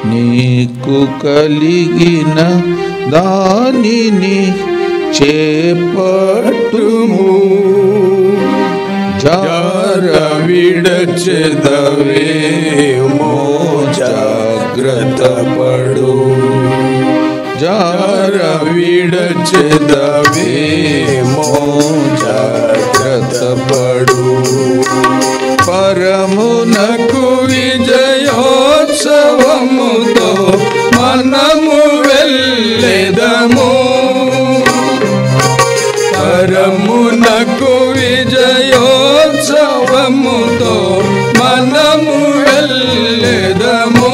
నీకు కలిగిన దానిని చేపట్టుము జార విడచెదవేమో జాగ్రత్త పడు జార విడచెదవేమో జాగ్రత్త పడు పరమునకు విజయోత్సవముతో మనము వెళ్ళెదము పరమునకు విజయోత్సవముతో మనము వెళ్ళెదము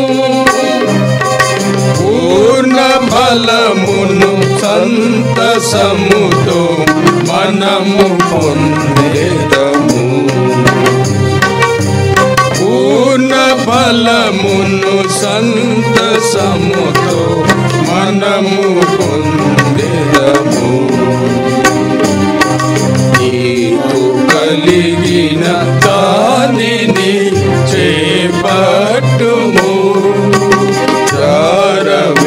పూర్ణ బలమును సంతసముతో మనము పొందేదము పూర్ణ బలమును సంతసముతో మనము పొందేదము నీకు కలిగిన దానిని చేపట్టుము జార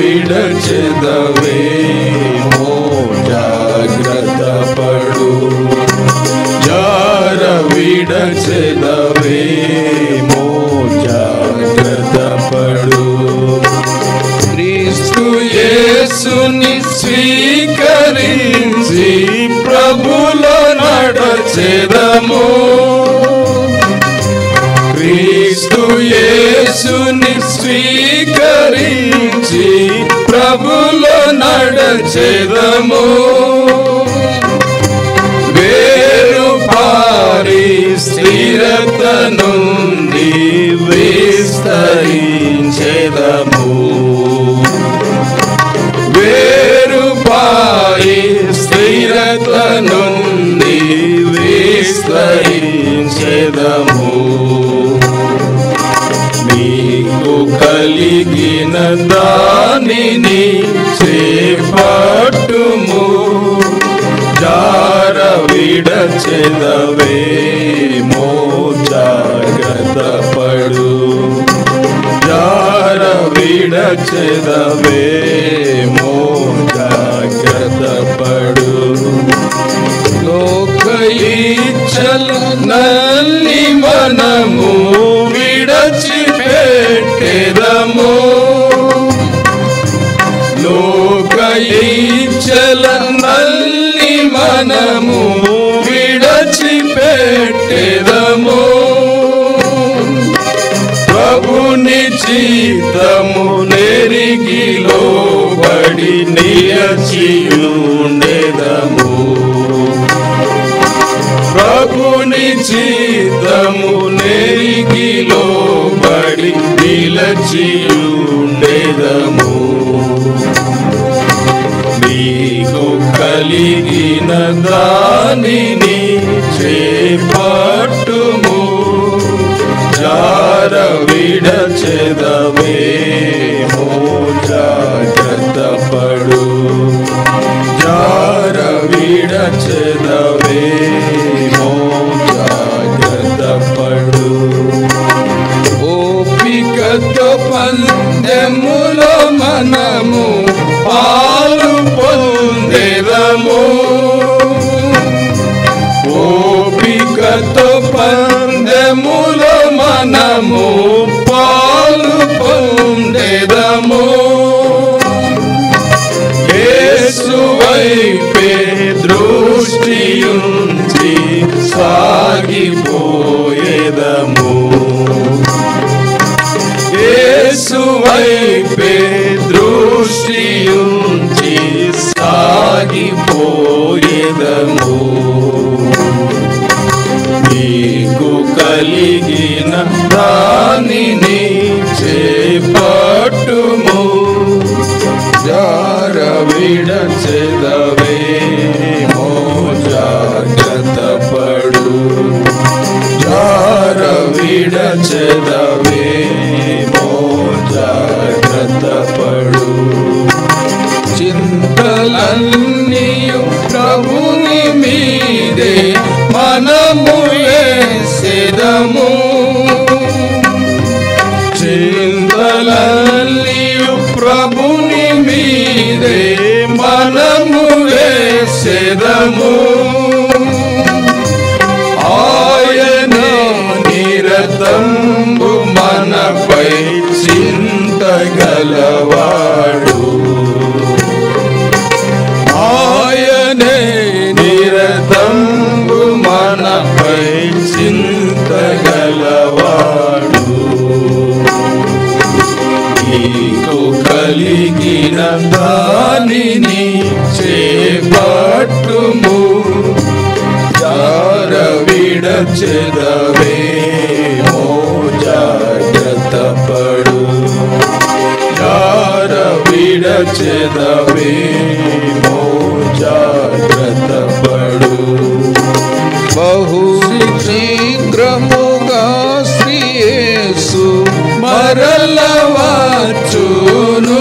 విడచెదవేమో జాగ్రత్త పడు జార విడచెదవేమో జాగ్రత్త పడు క్రీస్తు యేసుని స్వీకరించి ప్రభులో నడచెదము క్రీస్తు యేసుని స్వీకరించి ప్రభులో నడచెదము వేరు పారి స్థిరత నుండి విస్తరించెదము వేరు పారి స్థిరత నుండి విస్తరించెదము నీకు కలిగిన దానిని చేపట్టుము జార విడచెదవేమో జాగ్రత్త పడు జార విడచెదవేమో జాగ్రత్త పడు లోక ఇచ్చల నల్లి మనము విడచిపెట్టెదము లోక ఇచ్చల నల్లి మనము విడచిపెట్టెదము ప్రభుని చిత్తము నెరిగి లోబడి నిలచియుండెదము ప్రభుని చిత్తము నెరిగి లోబడి నిలచియుండెదము నీకు కలిగిన దానిని చేపట్టుము జార విడచెదవేమో జాగ్రత్త పడు జార విడచెదవేమో జాగ్రత్త పడు ఓపికతో పందెములో మనము పాలు పొందెదము ఓపికతో పందెములో మనము పాలు పొందెదము యేసు వైపే దృష్టియుంచి గలవాడు ఆయనే నిరతంబు మనపై చింతగలవాడు నీకు కలిగిన దానిని చేపట్టుము జార విడచెదవే మో జాగ్రత్త పడు జార విడచెదవే మో జాగ్రత్త పడు బహు శీఘ్రముగా శ్రీయేసు మరల వచ్చును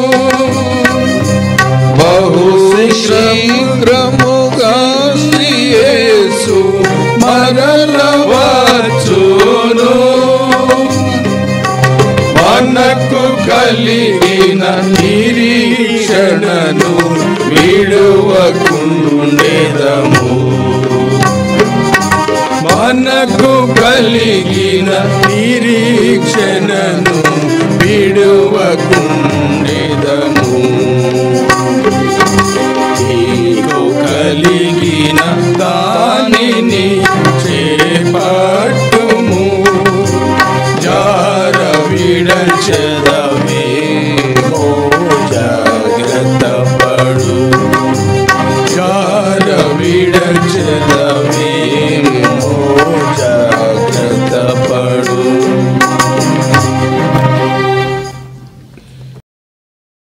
బహు శీఘ్రముగా శ్రీయేసు మరల వచ్చును మనకు కలిగిన నిరీక్షణను విడువకుండెదము మనకు కలిగిన నిరీక్షణను విడువకుండెదము నీకు కలిగిన దానిని చేపట్టుము జార విడచెద